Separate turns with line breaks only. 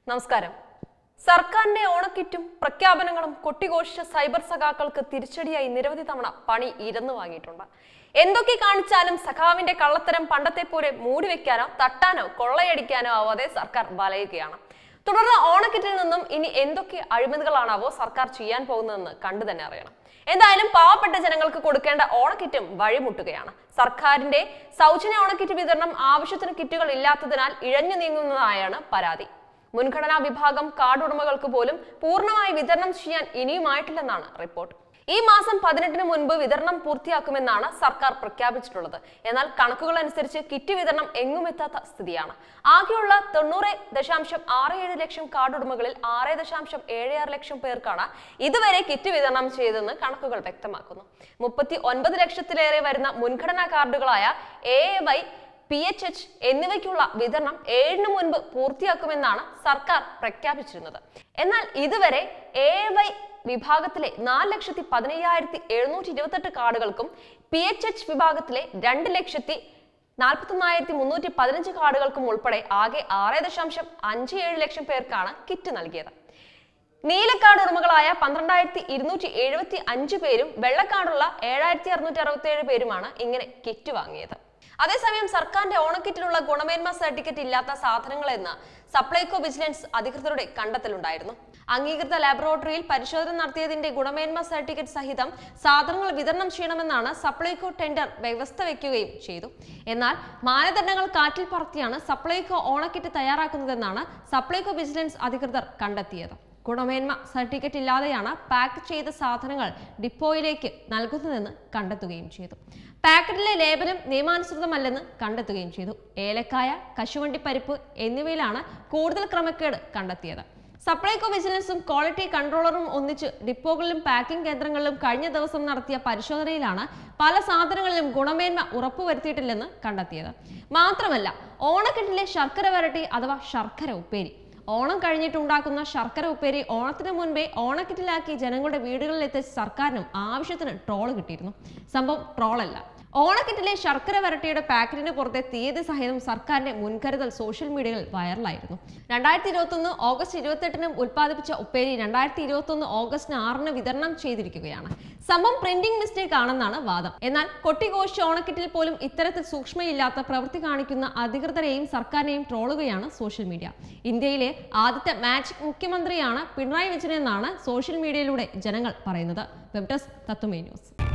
നമസ്കാരം സർക്കാരിന്റെ ഓണക്കിറ്റും പ്രഖ്യാപനങ്ങളും കൊട്ടിഘോഷിച്ച സൈബർ സഖാക്കൾക്ക് തിരിച്ചടിയായി നിരവധി തവണ പണി ഇരന്നു വാങ്ങിയിട്ടുണ്ട് എന്തൊക്കെ കാണിച്ചാലും സഖാവിന്റെ കള്ളത്തരം പണ്ടത്തെ പോലെ മൂടിവെക്കാനോ തട്ടാനോ കൊള്ളയടിക്കാനോ ആവാതെ സർക്കാർ വലയുകയാണ് തുടർന്ന് ഓണക്കിറ്റിൽ നിന്നും ഇനി എന്തൊക്കെ അഴിമതികളാണാവോ സർക്കാർ ചെയ്യാൻ പോകുന്നതെന്ന് കണ്ടു തന്നെ അറിയണം എന്തായാലും പാവപ്പെട്ട ജനങ്ങൾക്ക് കൊടുക്കേണ്ട ഓണക്കിറ്റും വഴിമുട്ടുകയാണ് സർക്കാരിന്റെ സൗജന്യ ഓണക്കിറ്റ് വിതരണം ആവശ്യത്തിന് കിറ്റുകൾ ഇല്ലാത്തതിനാൽ ഇഴഞ്ഞു നീങ്ങുന്നതായാണ് പരാതി മുൻഗണനാ വിഭാഗം കാർഡ് ഉടമകൾക്ക് പോലും പൂർണ്ണമായി വിതരണം ചെയ്യാൻ ഇനിയുമായിട്ടില്ലെന്നാണ് റിപ്പോർട്ട് ഈ മാസം പതിനെട്ടിന് മുൻപ് വിതരണം പൂർത്തിയാക്കുമെന്നാണ് സർക്കാർ പ്രഖ്യാപിച്ചിട്ടുള്ളത് എന്നാൽ കണക്കുകൾ അനുസരിച്ച് കിറ്റ് വിതരണം എങ്ങുമെത്താത്ത സ്ഥിതിയാണ് ആകെയുള്ള തൊണ്ണൂറ് ദശാംശം ആറ് ഏഴ് ലക്ഷം കാർഡ് ഉടമകളിൽ ആറ് ദശാംശം ഏഴ് ആറ് ലക്ഷം പേർക്കാണ് ഇതുവരെ കിറ്റ് വിതരണം ചെയ്തതെന്ന് കണക്കുകൾ വ്യക്തമാക്കുന്നു മുപ്പത്തി ഒൻപത് ലക്ഷത്തിലേറെ വരുന്ന മുൻഗണനാ കാർഡുകളായ A Y P H H എന്നിവയ്ക്കുള്ള വിതരണം ഏഴിന് മുൻപ് പൂർത്തിയാക്കുമെന്നാണ് സർക്കാർ പ്രഖ്യാപിച്ചിരുന്നത് എന്നാൽ ഇതുവരെ എ വൈ വിഭാഗത്തിലെ നാല് ലക്ഷത്തി പതിനയ്യായിരത്തി എഴുന്നൂറ്റി ഇരുപത്തെട്ട് കാർഡുകൾക്കും പി എച്ച് എച്ച് വിഭാഗത്തിലെ രണ്ട് ലക്ഷത്തി നാൽപ്പത്തൊന്നായിരത്തി മുന്നൂറ്റി പതിനഞ്ച് കാർഡുകൾക്കും ഉൾപ്പെടെ ആകെ ആറ് ദശാംശം അഞ്ച് ഏഴ് ലക്ഷം പേർക്കാണ് കിറ്റ് നൽകിയത് നീലക്കാർഡ് ഉടമകളായ പന്ത്രണ്ടായിരത്തി ഇരുന്നൂറ്റി എഴുപത്തി അഞ്ച് പേരും വെള്ളക്കാർഡുള്ള ഏഴായിരത്തി അറുന്നൂറ്റി അറുപത്തി ഏഴ് പേരുമാണ് ഇങ്ങനെ കിറ്റ് വാങ്ങിയത് അതേസമയം സർക്കാരിന്റെ ഓണക്കിറ്റിലുള്ള ഗുണമേന്മ സർട്ടിഫിക്കറ്റ് ഇല്ലാത്ത സാധനങ്ങളെന്ന് സപ്ലൈകോ വിജിലൻസ് അധികൃതരുടെ കണ്ടെത്തലുണ്ടായിരുന്നു അംഗീകൃത ലാബറട്ടറിയിൽ പരിശോധന നടത്തിയതിന്റെ ഗുണമേന്മ സർട്ടിഫിക്കറ്റ് സഹിതം സാധനങ്ങൾ വിതരണം ചെയ്യണമെന്നാണ് സപ്ലൈകോ ടെൻഡർ വ്യവസ്ഥ വെക്കുകയും ചെയ്തു എന്നാൽ മാനദണ്ഡങ്ങൾ കാറ്റിൽ പറത്തിയാണ് സപ്ലൈകോ ഓണക്കിറ്റ് തയ്യാറാക്കുന്നതെന്നാണ് സപ്ലൈകോ വിജിലൻസ് അധികൃതർ കണ്ടെത്തിയത് ഗുണമേന്മ സർട്ടിഫിക്കറ്റ് ഇല്ലാതെയാണ് പാക്ക് ചെയ്ത സാധനങ്ങൾ ഡിപ്പോയിലേക്ക് നൽകുന്നതെന്ന് കണ്ടെത്തുകയും ചെയ്തു പാക്കറ്റിലെ ലേബനം നിയമാനുസൃതമല്ലെന്ന് കണ്ടെത്തുകയും ചെയ്തു ഏലക്കായ കശുവണ്ടി പരിപ്പ് എന്നിവയിലാണ് കൂടുതൽ ക്രമക്കേട് കണ്ടെത്തിയത് സപ്ലൈകോ വിജിലൻസും ക്വാളിറ്റി കൺട്രോളറും ഒന്നിച്ച് ഡിപ്പോകളിലും പാക്കിംഗ് കേന്ദ്രങ്ങളിലും കഴിഞ്ഞ ദിവസം നടത്തിയ പരിശോധനയിലാണ് പല സാധനങ്ങളിലും ഗുണമേന്മ ഉറപ്പുവരുത്തിയിട്ടില്ലെന്ന് കണ്ടെത്തിയത് മാത്രമല്ല ഓണക്കെട്ടിലെ ശർക്കര വരട്ടി അഥവാ ശർക്കര ഉപ്പേരി ഓണം കഴിഞ്ഞിട്ടുണ്ടാക്കുന്ന ശർക്കര ഉപ്പേരി ഓണത്തിന് മുൻപേ ഓണക്കിറ്റിലാക്കി ജനങ്ങളുടെ വീടുകളിൽ എത്തിച്ച സർക്കാരിനും ആവശ്യത്തിന് ട്രോൾ കിട്ടിയിരുന്നു സംഭവം ട്രോളല്ല ഓണക്കിറ്റിലെ ശർക്കര വരട്ടിയുടെ പാക്കറ്റിന് പുറത്തെ തീയതി സഹിതം സർക്കാരിന്റെ മുൻകരുതൽ സോഷ്യൽ മീഡിയയിൽ വൈറലായിരുന്നു രണ്ടായിരത്തി ഇരുപത്തൊന്ന് ഓഗസ്റ്റ് ഇരുപത്തെട്ടിന് ഉൽപ്പാദിപ്പിച്ച ഉപ്പേരി രണ്ടായിരത്തി ഇരുപത്തൊന്ന് ഓഗസ്റ്റ് ആറിന് വിതരണം ചെയ്തിരിക്കുകയാണ് സംഭവം പ്രിന്റിംഗ് മിസ്റ്റേക്ക് ആണെന്നാണ് വാദം എന്നാൽ കൊട്ടിഘോഷിച്ച ഓണക്കിറ്റിൽ പോലും ഇത്തരത്തിൽ സൂക്ഷ്മയില്ലാത്ത പ്രവൃത്തി കാണിക്കുന്ന അധികൃതരെയും സർക്കാരിനെയും ട്രോളുകയാണ് സോഷ്യൽ മീഡിയ ഇന്ത്യയിലെ ആദ്യത്തെ മാജിക് മുഖ്യമന്ത്രിയാണ് പിണറായി വിജയൻ എന്നാണ് സോഷ്യൽ മീഡിയയിലൂടെ ജനങ്ങൾ പറയുന്നത് വെബ് ഡെസ്ക് തത്വമേ ന്യൂസ്